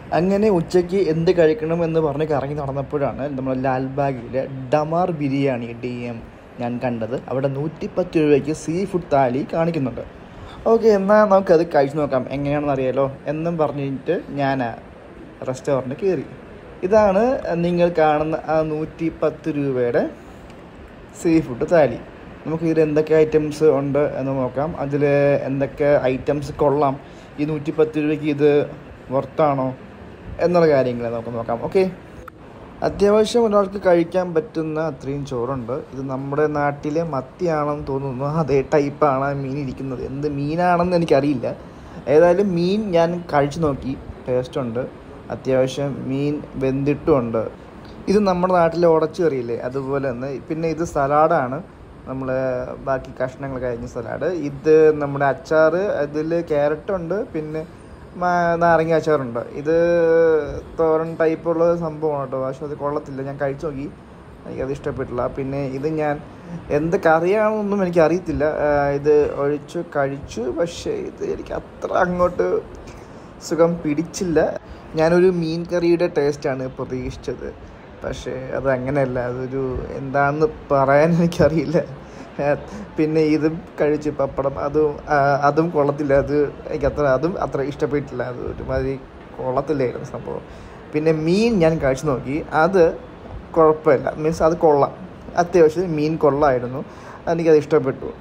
അങ്ങനെ ഉച്ചയ്ക്ക് എന്ത് കഴിക്കണം എന്ന് പറഞ്ഞ് കറങ്ങി നടന്നപ്പോഴാണ് നമ്മുടെ ലാൽബാഗിലെ ഡമാർ ബിരിയാണി ഡി എം ഞാൻ കണ്ടത് അവിടെ നൂറ്റിപ്പത്ത് രൂപയ്ക്ക് സീ ഫുഡ് താലി കാണിക്കുന്നുണ്ട് ഓക്കെ എന്നാൽ നമുക്കത് കഴിച്ചു നോക്കാം എങ്ങനെയാണെന്ന് അറിയാലോ എന്നും പറഞ്ഞിട്ട് ഞാൻ റെസ്റ്റോറൻറ്റ് കയറി ഇതാണ് നിങ്ങൾ കാണുന്ന ആ നൂറ്റി പത്ത് രൂപയുടെ സീ ഫുഡ് താലി നമുക്ക് ഇതിൽ എന്തൊക്കെ ഐറ്റംസ് ഉണ്ട് എന്ന് നോക്കാം അതിൽ എന്തൊക്കെ ഐറ്റംസ് കൊള്ളാം ഈ നൂറ്റി പത്ത് രൂപയ്ക്ക് ഇത് വർത്താണോ എന്നുള്ള കാര്യങ്ങൾ നമുക്ക് നോക്കാം ഓക്കെ അത്യാവശ്യം ഒരാൾക്ക് കഴിക്കാൻ പറ്റുന്ന അത്രയും ചോറുണ്ട് ഇത് നമ്മുടെ നാട്ടിലെ മത്തിയാണെന്ന് തോന്നുന്നു അതേ ടൈപ്പാണ് ആ മീൻ ഇരിക്കുന്നത് എന്ത് മീനാണെന്ന് എനിക്കറിയില്ല ഏതായാലും മീൻ ഞാൻ കഴിച്ചു നോക്കി ടേസ്റ്റ് ഉണ്ട് അത്യാവശ്യം മീൻ വെന്തിട്ടുമുണ്ട് ഇത് നമ്മുടെ നാട്ടിലെ ഉടച്ചു കറിയില്ലേ അതുപോലെ തന്നെ പിന്നെ ഇത് സലാഡാണ് നമ്മൾ ബാക്കി കഷ്ണങ്ങൾ കഴിഞ്ഞ സലാഡ് ഇത് നമ്മുടെ അച്ചാർ ഇതിൽ ക്യാരറ്റ് ഉണ്ട് പിന്നെ മാ- നാരങ്ങ അച്ചാറുണ്ട് ഇത് തോരൻ ടൈപ്പുള്ള സംഭവമാണ് കേട്ടോ പക്ഷെ അത് കൊള്ളത്തില്ല ഞാൻ കഴിച്ചു നോക്കി എനിക്കത് ഇഷ്ടപ്പെട്ടില്ല പിന്നെ ഇത് ഞാൻ എന്ത് കറിയാണെന്നൊന്നും എനിക്ക് അറിയത്തില്ല ആ, ഇത് ഒഴിച്ചു കഴിച്ചു പക്ഷേ ഇത് എനിക്ക് അത്ര അങ്ങോട്ട് സുഖം പിടിച്ചില്ല ഞാനൊരു മീൻ കറിയുടെ ടേസ്റ്റാണ് പ്രതീക്ഷിച്ചത് പക്ഷേ അത് അങ്ങനെയല്ല അതൊരു എന്താണെന്ന് പറയാൻ എനിക്കറിയില്ല ആ, പിന്നെ ഇതും കഴിച്ച് പപ്പടം അതും ആ, അതും കൊള്ളത്തില്ല അത് എനിക്ക് അത്ര അതും അത്ര ഇഷ്ടപ്പെട്ടില്ല അത് ഒരുമാതിരി കൊള്ളത്തില്ലായിരുന്നു സംഭവം പിന്നെ മീൻ ഞാൻ കഴിച്ചു നോക്കി അത് കുഴപ്പമില്ല മീൻസ് അത് കൊള്ളാം അത്യാവശ്യം മീൻ കൊള്ളായിരുന്നു എനിക്കത് ഇഷ്ടപ്പെട്ടു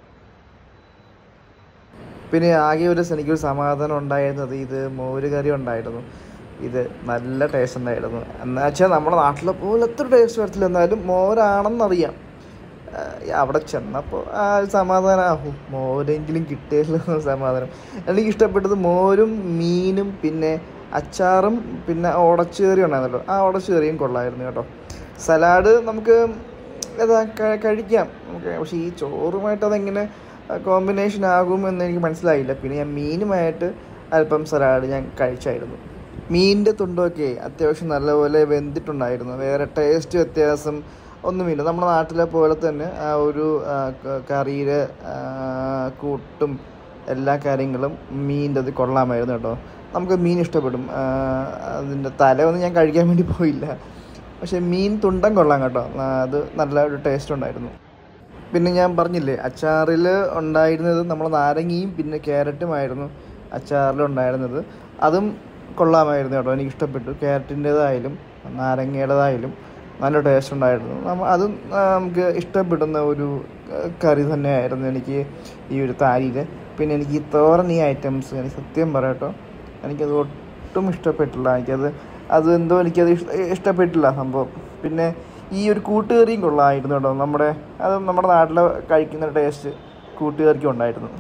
പിന്നെ ആകെ ഒരു എനിക്കൊരു സമാധാനം ഉണ്ടായിരുന്നത് ഇത് മോര് കറി ഉണ്ടായിരുന്നു ഇത് നല്ല ടേസ്റ്റ് ഉണ്ടായിരുന്നു എന്ന് വെച്ചാൽ നമ്മുടെ നാട്ടിലെ പോലത്തെ ഒരു ടേസ്റ്റ് വരത്തില്ല എന്നാലും മോരാണെന്നറിയാം ആ, അവിടെ ചെന്നപ്പോൾ ആ ഒരു സമാധാനം ആഹു മോരെങ്കിലും കിട്ടിയല്ലോ എന്ന സമാധാനം എനിക്ക് ഇഷ്ടപ്പെട്ടത് മോരും മീനും പിന്നെ അച്ചാറും പിന്നെ ഉടച്ചുകറി ഉണ്ടായിരുന്നല്ലോ ആ ഉടച്ചുകറിയും കൊള്ളായിരുന്നു കേട്ടോ സലാഡ് നമുക്ക് ഏതാ ക- കഴിക്കാം നമുക്ക് പക്ഷേ ഈ ചോറുമായിട്ട് അതെങ്ങനെ കോമ്പിനേഷൻ ആകും എന്ന് എനിക്ക് മനസ്സിലായില്ല പിന്നെ ഞാൻ മീനുമായിട്ട് അല്പം സലാഡ് ഞാൻ കഴിച്ചായിരുന്നു മീനിൻ്റെ തുണ്ടൊക്കെ അത്യാവശ്യം നല്ലപോലെ വെന്തിട്ടുണ്ടായിരുന്നു വേറെ ടേസ്റ്റ് വ്യത്യാസം ഒന്നുമില്ല നമ്മുടെ നാട്ടിലെ പോലെ തന്നെ ആ ഒരു ആ, ക- കറിയുടെ ആ, കൂട്ടും എല്ലാ കാര്യങ്ങളും മീനിൻ്റെ അത് കൊള്ളാമായിരുന്നു കേട്ടോ നമുക്ക് മീൻ ഇഷ്ടപ്പെടും ആ, അതിൻ്റെ തലയൊന്നും ഞാൻ കഴിക്കാൻ വേണ്ടി പോയില്ല പക്ഷേ മീൻ തുണ്ടൻ കൊള്ളാം കേട്ടോ ആ, അത് നല്ല ഒരു ടേസ്റ്റ് ഉണ്ടായിരുന്നു പിന്നെ ഞാൻ പറഞ്ഞില്ലേ അച്ചാറിൽ ഉണ്ടായിരുന്നത് നമ്മൾ നാരങ്ങയും പിന്നെ ക്യാരറ്റുമായിരുന്നു അച്ചാറിൽ ഉണ്ടായിരുന്നത് അതും കൊള്ളാമായിരുന്നു കേട്ടോ എനിക്ക് ഇഷ്ടപ്പെട്ടു ക്യാരറ്റിൻ്റേതായാലും നാരങ്ങയുടേതായാലും നല്ല ടേസ്റ്റ് ഉണ്ടായിരുന്നു നമ്മ അതും ആ, നമുക്ക് ഇഷ്ടപ്പെടുന്ന ഒരു ആ, കറി തന്നെയായിരുന്നു എനിക്ക് ഈ ഒരു താരിയിൽ പിന്നെ എനിക്ക് ഈ തോരൻ ഈ ഐറ്റംസ് എനിക്ക് സത്യം പറയട്ടോ എനിക്കത് ഒട്ടും ഇഷ്ടപ്പെട്ടില്ല എനിക്കത് അത് എന്തോ എനിക്കത് ഇഷ്ട- ഇഷ്ടപ്പെട്ടില്ല സംഭവം പിന്നെ ഈ ഒരു കൂട്ടുകറിയും കൊള്ളാമായിരുന്നു കേട്ടോ നമ്മുടെ അത് നമ്മുടെ നാട്ടിൽ കഴിക്കുന്ന ടേസ്റ്റ് കൂട്ടുകറിക്കും ഉണ്ടായിരുന്നു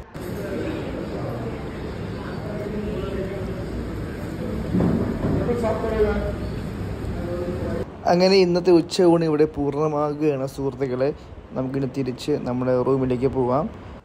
അങ്ങനെ ഇന്നത്തെ ഉച്ചയൂണ് ഇവിടെ പൂർണ്ണമാകുകയാണ് സുഹൃത്തുക്കളെ നമുക്കിനി തിരിച്ച് നമ്മുടെ റൂമിലേക്ക് പോവാം